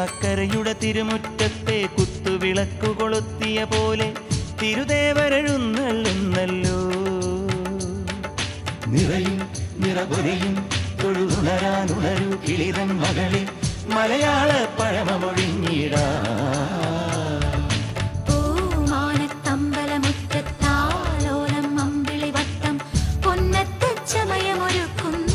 തൃക്കാക്കരയുടെ തിരുമുറ്റത്തെ കുത്തുവിളക്കു കൊളുത്തിയ പോലെ തിരുദേവരെഴുന്നള്ളുന്നല്ലോ നിറയും നിറപൊലിയും തൊഴുതുണരാനുണരു കിളിതൻ മകളെ മലയാള പഴമൊഴിഞ്ഞിടാ പൂമാനത്തമ്പലമുറ്റത്താലോലം അമ്പിളിവട്ടം പൊന്നത്ത് ചമയമൊരുക്കുന്നു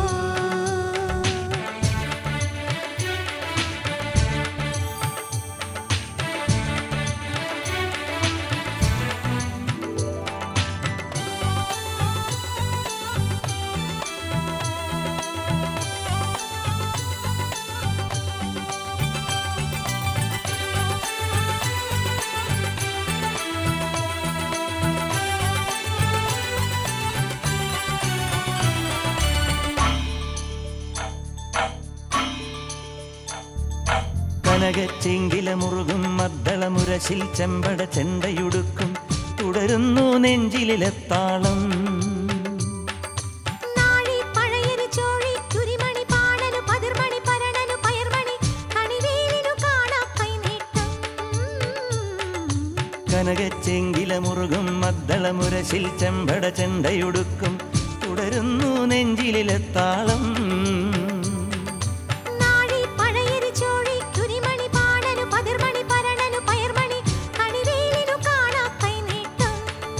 കനകച്ചെങ്കില മുറുകും മദ്ദളമുരശിൽ ചെമ്പട ചെണ്ടയുടുക്കും തുടരുന്നു നെഞ്ചിലെത്താളം നാഴി പഴയരു ചോഴി തുരിമണി പാടലു പതിർമണി പരണലു പയർമണി കണിവേലിനു കാണാം കൈനീട്ടം കനകച്ചെങ്കില മുറുകും മദ്ദളമുരശിൽ ചെമ്പട ചെണ്ടയുടുക്കും തുടരുന്നു നെഞ്ചിലെത്താളം നാഴി പഴയരു ചോഴി തുരിമണി പാടലു പതിർമണി പരണലു പയർമണി കണിവേലിനു കാണാം കൈനീട്ടം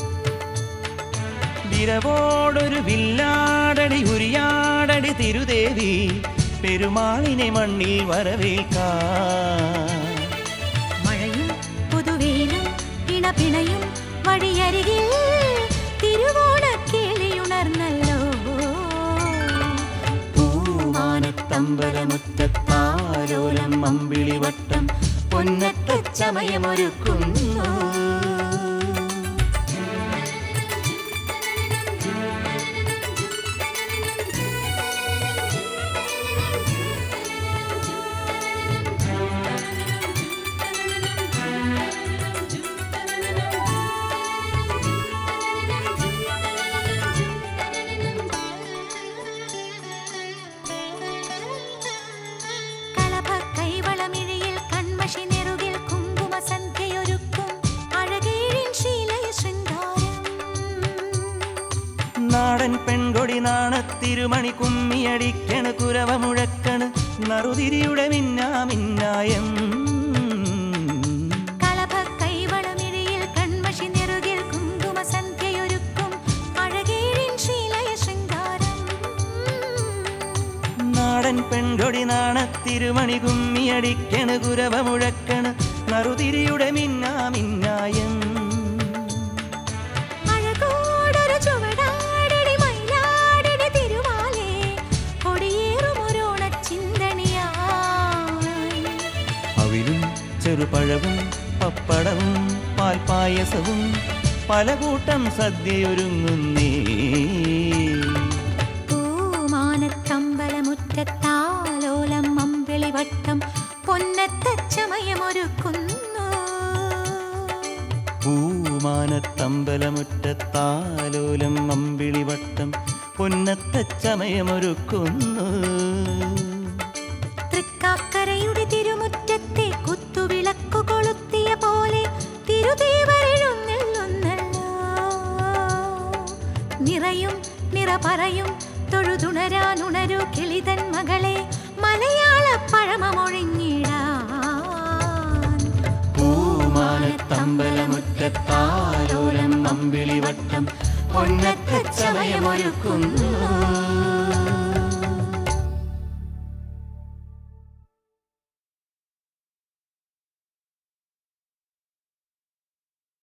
വിരവോടൊരു വില്ലാടടി ഉരിയാടടി തിരുദേവി പെരുമാളിനെ മണ്ണിൽ വരവേൽക്കാൻ മഴയും പുതുവേലും പിണപിണയും വഴിയരികിൽ തിരുവോണക്കേളിയുണർന്നല്ലോ പൂവാനത്തമ്പലമുറ്റത്താലോലം അമ്പിളിവട്ടം പൊന്നത്ത ചമയമൊരുക്കുന്നു കളഭ കൈവളമിഴയിൽ കൺമഷി നെറുകിൽ കുങ്കുമ സന്ധ്യയൊരുക്കും അഴകേഴിൻ ശീലയ ശൃംഗാരം നാടൻ പെൺകൊടി നാണത്തിരുമണി കുമ്മിയടിക്കണ് കുരവ മുഴക്കണ് നറുതിരിയുടെ മിന്നാ മിന്നായം കളഭ കൈവളമിഴയിൽ കൺമഷി നെറുകിൽ കുങ്കുമ സന്ധ്യയൊരുക്കും അഴകേഴിൻ ശീലയ ശൃംഗാരം നാടൻ പെൺകൊടി നാണത്തിരുമണി കുമ്മിയടിക്കണ് കുരവ മുഴക്കണ് നറുതിരിയുടെ മിന്നാ മിന്നായം അഴകോടൊരു ചുവടാടടി മയിലാടടി തിരുമാലേ കൊടിയേറും ഒരോണച്ചിന്തണിയായി അവിലും ചെറുപഴവും പപ്പടവും പാൽപായസവും പല കൂട്ടം സദ്യയൊരുങ്ങുന്നേ പൂമാനത്തമ്പലമുറ്റത്താലോലം അമ്പിളിവട്ടം പൊന്നത്ത ചമയമൊരുക്കുന്നു പൂമാനത്തമ്പലമുറ്റത്താലോലം അമ്പിളിവട്ടം പൊന്നത്ത ചമയമൊരുക്കുന്നു തൃക്കാക്കരയുടെ തിരുമുറ്റത്തെ കുത്തുവിളക്കു കൊളുത്തിയ പോലെ തിരുദേവരെഴുന്നള്ളുന്നല്ലോ നിറയും നിറ പറയും തൊഴുതുണരാനുണരു കിളിതൻ മകളെ മലയാള പഴമൊഴിഞ്ഞിടാൻ പൂമാനത്തമ്പലമുറ്റത്താലോലം അമ്പിളിവട്ടം പൊന്നത്ത ചമയമൊരുക്കുന്നു